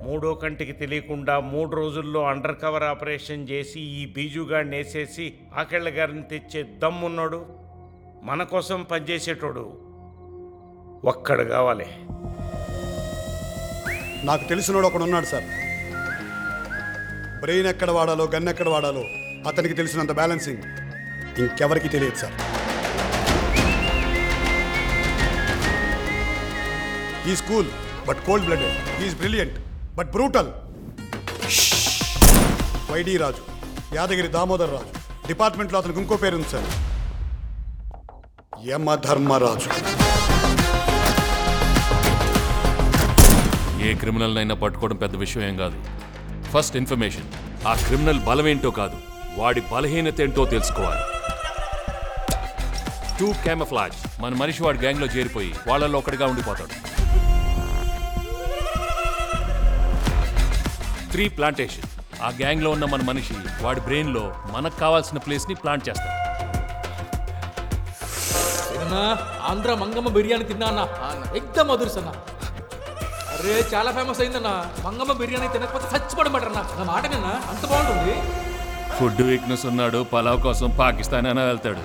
మూడో కంటికి తెలియకుండా మూడు రోజుల్లో అండర్ కవర్ ఆపరేషన్ చేసి ఈ బీజుగాడిని వేసేసి ఆకెళ్ళ గారిని తెచ్చే దమ్మున్నాడు మన కోసం పనిచేసేటోడు ఒక్కడు కావాలి నాకు తెలిసినోడు ఒకడు ఉన్నాడు సార్ బ్రెయిన్ ఎక్కడ వాడాలో గన్ ఎక్కడ వాడాలో అతనికి తెలిసినంత బ్యాలెన్సింగ్ ఇంకెవరికి తెలియదు సార్ ఈ school but cold blooded is brilliant but brutal Y D Raju Yadagiri Damodar Raju డిపార్ట్మెంట్లో అతనికి ఇంకో పేరు ఉంది సార్ యమధర్మరాజు ఏ క్రిమినల్ అయినా పట్టుకోవడం పెద్ద విషయం ఏం కాదు ఫస్ట్ ఇన్ఫర్మేషన్ ఆ క్రిమినల్ బలమేంటో కాదు వాడి బలహీనత ఏంటో తెలుసుకోవాలి టూ క్యామఫ్లాజ్ మన మనిషి వాడి గ్యాంగ్లో చేరిపోయి వాళ్ళల్లో ఒకటిగా ఉండిపోతాడు త్రీ ప్లాంటేషన్ ఆ గ్యాంగ్లో ఉన్న మన మనిషి వాడి బ్రెయిన్లో మనకు కావాల్సిన ప్లేస్ని ప్లాంట్ చేస్తాడు అన్నా ఆంధ్ర మంగమ్మ బిర్యానీ తిన్నా అన్న ఎగ్దమ్ మధుర్స్ అన్న అరే చాలా ఫేమస్ అయిందన్న మంగమ్మ బిర్యానీ తినకపోతే చచ్చిపడమంటారు అన్న నా మాట నిన్న అంత బాగుంటుంది ఫుడ్ వీక్నెస్ ఉన్నాడు పలావ్ కోసం పాకిస్తాన్ అయినా వెళ్తాడు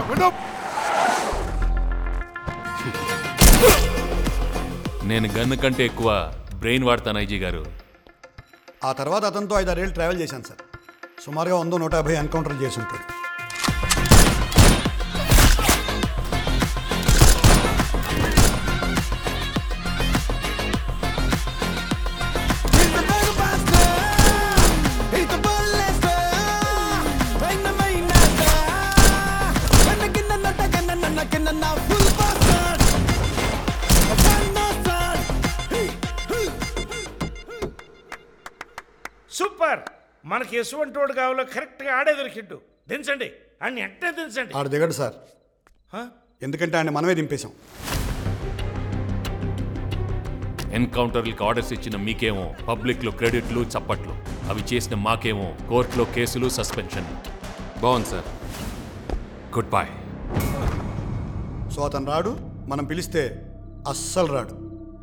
నేను గన్ను కంటే ఎక్కువ బ్రెయిన్ వాడతాను ఐజీ గారు ఆ తర్వాత అతనితో ఐదారేళ్ళు ట్రావెల్ చేశాను సార్ సుమారుగా వంద నూట యాభై ఎన్కౌంటర్ చేసి ఉంటాడు సూపర్ మనకి ఎటువంటి వాడు కావాలో కరెక్ట్గా ఆడే దొరికిండు దించండి అన్ని అట్టే దించండి ఆడు దిగడు సార్ హ? ఎందుకంటే ఆయన మనమే దింపేశాం ఎన్కౌంటర్లకు ఆర్డర్స్ ఇచ్చిన మీకేమో పబ్లిక్లో క్రెడిట్లు చప్పట్లు అవి చేసిన మాకేమో కోర్టులో కేసులు సస్పెన్షన్ బాగుంది సార్ గుడ్ బై సో అతను రాడు మనం పిలిస్తే అస్సలు రాడు